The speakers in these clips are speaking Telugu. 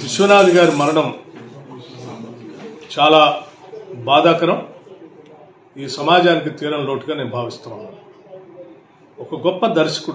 విశ్వనాథ్ గారి మరణం చాలా బాధాకరం ఈ సమాజానికి తీరం లోటుగా నేను భావిస్తున్నాను ఒక గొప్ప దర్శకుడు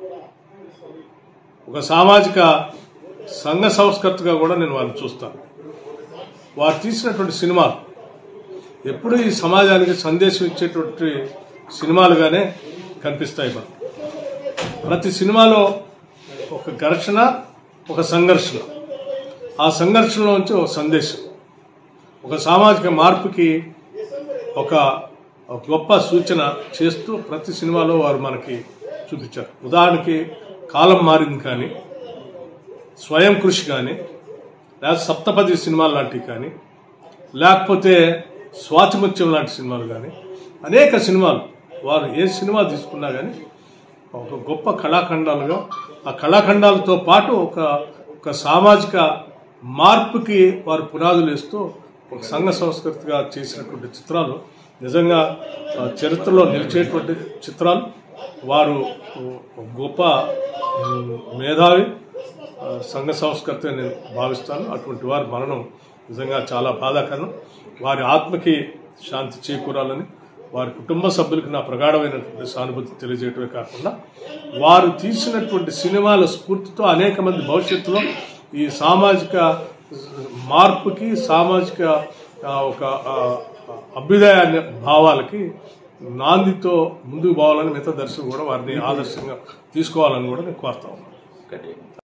ఒక సామాజిక సంఘ సంస్కర్తగా కూడా నేను వారిని చూస్తాను వారు తీసినటువంటి సినిమాలు ఎప్పుడూ ఈ సమాజానికి సందేశం ఇచ్చేటువంటి సినిమాలుగానే కనిపిస్తాయి మనకు ప్రతి సినిమాలో ఒక ఘర్షణ ఒక సంఘర్షణ ఆ సంఘర్షణలోంచి ఒక సందేశం ఒక సామాజిక మార్పుకి ఒక ఒక గొప్ప సూచన చేస్తూ ప్రతి సినిమాలో వారు మనకి చూపించారు ఉదాహరణకి కాలం మారింది కానీ స్వయం కృషి కానీ లేదా సప్తపది సినిమాలు లాంటివి కానీ లేకపోతే స్వాతిముత్యం లాంటి సినిమాలు కానీ అనేక సినిమాలు వారు ఏ సినిమా తీసుకున్నా కానీ ఒక గొప్ప కళాఖండాలుగా ఆ కళాఖండాలతో పాటు ఒక ఒక సామాజిక మార్పుకి వారు పునాదులు వేస్తూ ఒక సంఘ సంస్కృతిగా చేసినటువంటి చిత్రాలు నిజంగా ఆ, చరిత్రలో నిలిచేటువంటి చిత్రాలు వారు ఒక గొప్ప ఉమ్, మేధావి ఆ, సంఘ సంస్కర్త నేను భావిస్తాను అటువంటి వారి మరణం నిజంగా చాలా బాధాకరం వారి ఆత్మకి శాంతి చేకూరాలని వారి కుటుంబ సభ్యులకు నా ప్రగాఢమైనటువంటి సానుభూతి తెలియజేయటమే కాకుండా వారు తీసినటువంటి సినిమాల స్ఫూర్తితో అనేక మంది భవిష్యత్తులో ఈ సామాజిక మార్పుకి సామాజిక ఆ, ఒక ఆ, అభ్యుదయ భావాలకి నాందితో ముందుకు పోవాలని మిగతా దర్శకులు కూడా వారిని ఆదర్శంగా తీసుకోవాలని కూడా నేను కోరుతా ఉన్నాను ఒకటి